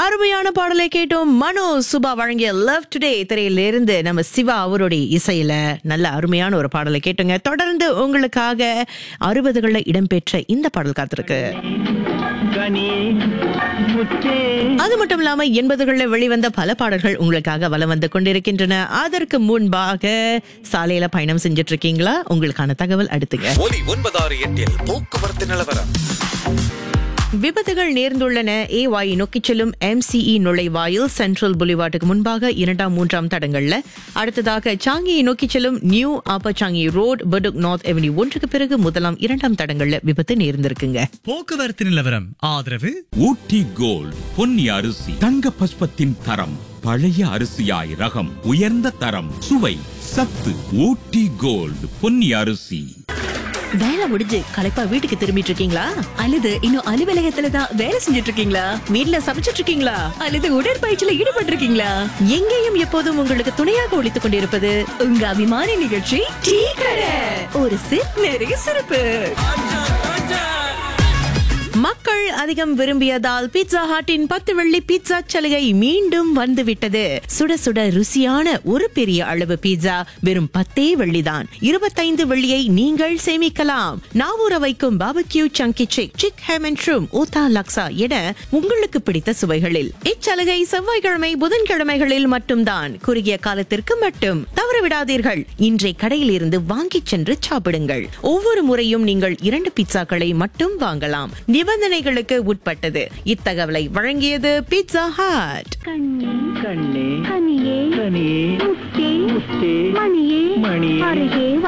அருமையான பாடலை கேட்டோம் மனோ சுபா வழங்கிய லவ் டுடே திரையிலிருந்து நம்ம சிவா அவருடைய இசையில நல்ல அருமையான ஒரு பாடலை கேட்டோங்க தொடர்ந்து உங்களுக்காக அறுபதுகளில் இடம்பெற்ற இந்த பாடல் காத்திருக்கு கனி முத்தே அது மட்டும் இல்லாம எண்பதுகளில் வெளிவந்த பல பாடல்கள் உங்களுக்காக வலம் வந்து கொண்டிருக்கின்றன அதற்கு முன்பாக சாலையில பயணம் செஞ்சுட்டு இருக்கீங்களா உங்களுக்கான தகவல் அடுத்துங்க ஒலி ஒன்பதாறு எட்டில் போக்குவரத்து நிலவரம் விபத்துகள் நேர்ந்துள்ளன ஏவாய் நோக்கிச் செல்லும் எம்சிஇ நுழைவாயில் சென்ட்ரல் புலிவாட்டுக்கு முன்பாக இரண்டாம் மூன்றாம் தடங்கள்ல அடுத்ததாக சாங்கியை நோக்கிச் செல்லும் new upper Changi road Bedok north avenue ஒன்றுக்கு பிறகு முதலாம் இரண்டாம் தடங்கள்ல விபத்து நேர்ந்திருக்குங்க போக்குவரத்து நிலவரம் ஆதரவு ஊட்டி கோல்ட் பொன்னி அரிசி தங்க பஸ்பத்தின் தரம் பழைய அரிசியாய் ரகம் உயர்ந்த தரம் சுவை சத்து ஊட்டி கோல்ட் பொன்னி அரிசி வேலை முடிஞ்சு களைப்பா வீட்டுக்கு திரும்பிட்டு இருக்கீங்களா அல்லது இன்னும் அலுவலகத்துல தான் வேலை செஞ்சுட்டு இருக்கீங்களா வீட்ல சமைச்சிட்டு இருக்கீங்களா அல்லது உடற்பயிற்சியில ஈடுபட்டு இருக்கீங்களா எங்கேயும் எப்போதும் உங்களுக்கு துணையாக ஒழித்துக் கொண்டிருப்பது உங்க அபிமான நிகழ்ச்சி டீ கடை ஒரு சிப் நிறைய சிறப்பு மக்கள் அதிகம் விரும்பியதால் பீட்சா ஹாட்டின் பத்து வெள்ளி பீட்சா சலுகை மீண்டும் வந்துவிட்டது சுட சுட ருசியான ஒரு பெரிய அளவு பீட்சா வெறும் பத்தே வெள்ளிதான் இருபத்தைந்து வெள்ளியை நீங்கள் சேமிக்கலாம் நாவூர வைக்கும் பாபக்யூ சங்கி சிக் சிக் ஹேமன் ஷ்ரூம் ஊதா லக்ஸா என உங்களுக்கு பிடித்த சுவைகளில் இச்சலுகை செவ்வாய்க்கிழமை புதன்கிழமைகளில் மட்டும்தான் குறுகிய காலத்திற்கு மட்டும் தவறவிடாதீர்கள் இன்றை கடையில் இருந்து வாங்கிச் சென்று சாப்பிடுங்கள் ஒவ்வொரு முறையும் நீங்கள் இரண்டு பீட்சாக்களை மட்டும் வாங்கலாம் நிபந்தனைகளுக்கு உட்பட்டது இத்தகவலை வழங்கியது பீட்சா ஹாட் கண்ணே கனியே கனியே முத்தே முத்தே மணியே மணியே அருகே